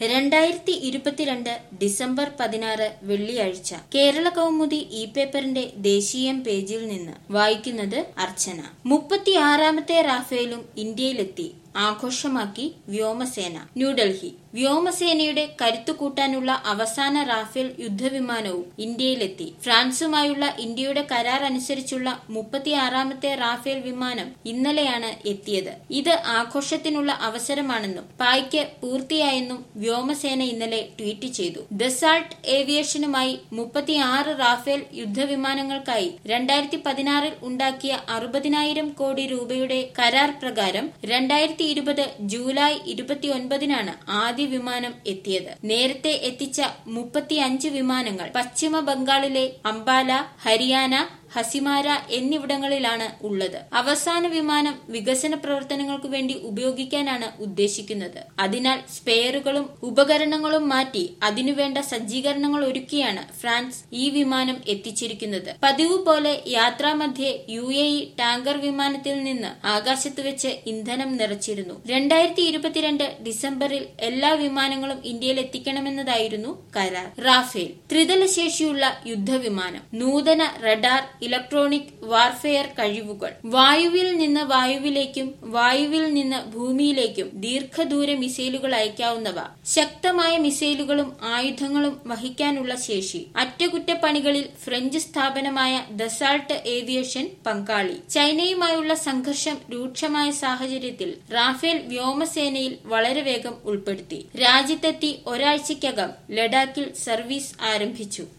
രണ്ടായിരത്തി ഇരുപത്തിരണ്ട് ഡിസംബർ പതിനാറ് വെള്ളിയാഴ്ച കേരള കൗമുദി ഇ പേപ്പറിന്റെ ദേശീയം പേജിൽ നിന്ന് വായിക്കുന്നത് അർച്ചന മുപ്പത്തിയാറാമത്തെ റാഫേലും ഇന്ത്യയിലെത്തി ആഘോഷമാക്കി വ്യോമസേന ന്യൂഡൽഹി വ്യോമസേനയുടെ കരുത്തു കൂട്ടാനുള്ള അവസാന റാഫേൽ യുദ്ധവിമാനവും ഇന്ത്യയിലെത്തി ഫ്രാൻസുമായുള്ള ഇന്ത്യയുടെ കരാർ അനുസരിച്ചുള്ള മുപ്പത്തിയാറാമത്തെ റാഫേൽ വിമാനം ഇന്നലെയാണ് എത്തിയത് ഇത് ആഘോഷത്തിനുള്ള അവസരമാണെന്നും പായ്ക്ക് പൂർത്തിയായെന്നും വ്യോമസേന ഇന്നലെ ട്വീറ്റ് ചെയ്തു ദസാൾട്ട് ഏവിയേഷനുമായി മുപ്പത്തിയാറ് റാഫേൽ യുദ്ധവിമാനങ്ങൾക്കായി രണ്ടായിരത്തി പതിനാറിൽ ഉണ്ടാക്കിയ അറുപതിനായിരം കോടി രൂപയുടെ കരാർ പ്രകാരം രണ്ടായിരത്തി ഇരുപത് ജൂലൈ ഇരുപത്തിയൊൻപതിനാണ് ആദ്യ വിമാനം എത്തിയത് നേരത്തെ എത്തിച്ച മുപ്പത്തിയഞ്ച് വിമാനങ്ങൾ പശ്ചിമ ബംഗാളിലെ അംബാല ഹരിയാന ഹസിമാര എന്നിവിടങ്ങളിലാണ് ഉള്ളത് അവസാന വിമാനം വികസന പ്രവർത്തനങ്ങൾക്ക് വേണ്ടി ഉപയോഗിക്കാനാണ് ഉദ്ദേശിക്കുന്നത് അതിനാൽ സ്പെയറുകളും ഉപകരണങ്ങളും മാറ്റി അതിനുവേണ്ട സജ്ജീകരണങ്ങൾ ഒരുക്കിയാണ് ഫ്രാൻസ് ഈ വിമാനം എത്തിച്ചിരിക്കുന്നത് പതിവ് പോലെ യാത്രാമധ്യേ യു എ ഇ ടാങ്കർ വിമാനത്തിൽ നിന്ന് ആകാശത്ത് വെച്ച് ഇന്ധനം നിറച്ചിരുന്നു രണ്ടായിരത്തി ഇരുപത്തിരണ്ട് ഡിസംബറിൽ എല്ലാ വിമാനങ്ങളും ഇന്ത്യയിൽ എത്തിക്കണമെന്നതായിരുന്നു കരാർ റാഫേൽ ത്രിതല ശേഷിയുള്ള യുദ്ധവിമാനം നൂതന റഡാർ ഇലക്ട്രോണിക് വാർഫെയർ കഴിവുകൾ വായുവിൽ നിന്ന് വായുവിലേക്കും വായുവിൽ നിന്ന് ഭൂമിയിലേക്കും ദീർഘദൂര മിസൈലുകൾ അയക്കാവുന്നവ ശക്തമായ മിസൈലുകളും ആയുധങ്ങളും വഹിക്കാനുള്ള ശേഷി അറ്റകുറ്റപ്പണികളിൽ ഫ്രഞ്ച് സ്ഥാപനമായ ദസാൾട്ട് ഏവിയേഷൻ പങ്കാളി ചൈനയുമായുള്ള സംഘർഷം രൂക്ഷമായ സാഹചര്യത്തിൽ റാഫേൽ വ്യോമസേനയിൽ വളരെ വേഗം ഉൾപ്പെടുത്തി രാജ്യത്തെത്തി ഒരാഴ്ചയ്ക്കകം ലഡാക്കിൽ സർവീസ് ആരംഭിച്ചു